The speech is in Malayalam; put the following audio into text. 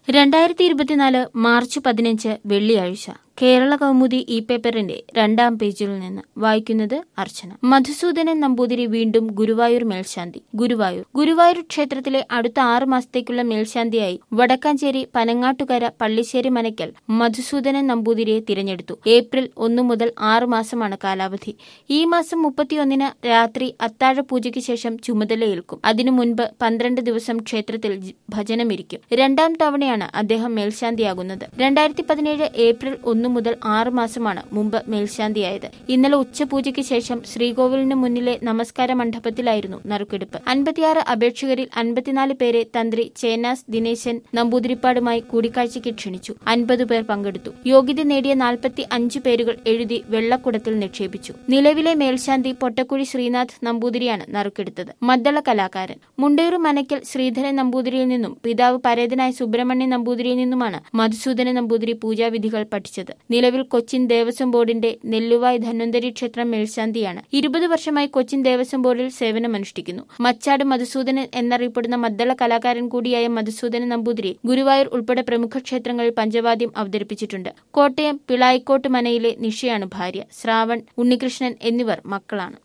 രണ്ടായിരത്തി ഇരുപത്തിനാല് മാർച്ച് പതിനഞ്ച് വെള്ളിയാഴ്ച കേരള കൗമുദി ഇ പേപ്പറിന്റെ രണ്ടാം പേജിൽ നിന്ന് വായിക്കുന്നത് അർച്ചന മധുസൂദനൻ നമ്പൂതിരി വീണ്ടും ഗുരുവായൂർ മേൽശാന്തി ഗുരുവായൂർ ഗുരുവായൂർ ക്ഷേത്രത്തിലെ അടുത്ത ആറ് മാസത്തേക്കുള്ള മേൽശാന്തിയായി വടക്കാഞ്ചേരി പനങ്ങാട്ടുകര പള്ളിശ്ശേരി മനയ്ക്കൽ മധുസൂദനൻ നമ്പൂതിരിയെ തിരഞ്ഞെടുത്തു ഏപ്രിൽ ഒന്നു മുതൽ ആറ് മാസമാണ് കാലാവധി ഈ മാസം മുപ്പത്തിയൊന്നിന് രാത്രി അത്താഴ പൂജയ്ക്ക് ശേഷം ചുമതലയേൽക്കും അതിനു മുൻപ് പന്ത്രണ്ട് ദിവസം ക്ഷേത്രത്തിൽ ജ- ഭജനമിരിക്കും രണ്ടാം തവണയാണ് അദ്ദേഹം മേൽശാന്തിയാകുന്നത് രണ്ടായിരത്തി പതിനേഴ് ഏപ്രിൽ ഒന്നു മുതൽ ആറ് മാസമാണ് മുമ്പ് മേൽശാന്തിയായത് ഇന്നലെ ഉച്ചപൂജയ്ക്ക് ശേഷം ശ്രീകോവിലിന് മുന്നിലെ നമസ്കാര മണ്ഡപത്തിലായിരുന്നു നറുക്കെടുപ്പ് അൻപത്തിയാറ് അപേക്ഷകരിൽ അൻപത്തിനാല് പേരെ തന്ത്രി ചേനാസ് ദിനേശൻ നമ്പൂതിരിപ്പാടുമായി കൂടിക്കാഴ്ചയ്ക്ക് ക്ഷണിച്ചു അൻപത് പേർ പങ്കെടുത്തു യോഗ്യത നേടിയ നാൽപ്പത്തി അഞ്ച് പേരുകൾ എഴുതി വെള്ളക്കുടത്തിൽ നിക്ഷേപിച്ചു നിലവിലെ മേൽശാന്തി പൊട്ടക്കുഴി ശ്രീനാഥ് നമ്പൂതിരിയാണ് നറുക്കെടുത്തത് മദ്ദള കലാകാരൻ മുണ്ടേറു മനയ്ക്കൽ ശ്രീധരൻ നമ്പൂതിരിയിൽ നിന്നും പിതാവ് പരേതനായ സുബ്രഹ്മണ്യ നമ്പൂതിരിയിൽ നിന്നുമാണ് മധുസൂദന നമ്പൂതിരി പൂജാവിധികൾ പഠിച്ചത് നിലവിൽ കൊച്ചിൻ ദേവസ്വം ബോർഡിന്റെ നെല്ലുവായ് ധന്വന്തരി ക്ഷേത്രം മേൽശാന്തിയാണ് ഇരുപത് വർഷമായി കൊച്ചിൻ ദേവസ്വം ബോർഡിൽ സേവനമനുഷ്ഠിക്കുന്നു മച്ചാട് മധുസൂദനൻ എന്നറിയപ്പെടുന്ന മദ്ദള കലാകാരൻ കൂടിയായ മധുസൂദന നമ്പൂതിരി ഗുരുവായൂർ ഉൾപ്പെടെ പ്രമുഖ ക്ഷേത്രങ്ങളിൽ പഞ്ചവാദ്യം അവതരിപ്പിച്ചിട്ടുണ്ട് കോട്ടയം പിളായിക്കോട്ട് മനയിലെ നിഷയാണ് ഭാര്യ ശ്രാവൺ ഉണ്ണികൃഷ്ണൻ എന്നിവർ മക്കളാണ്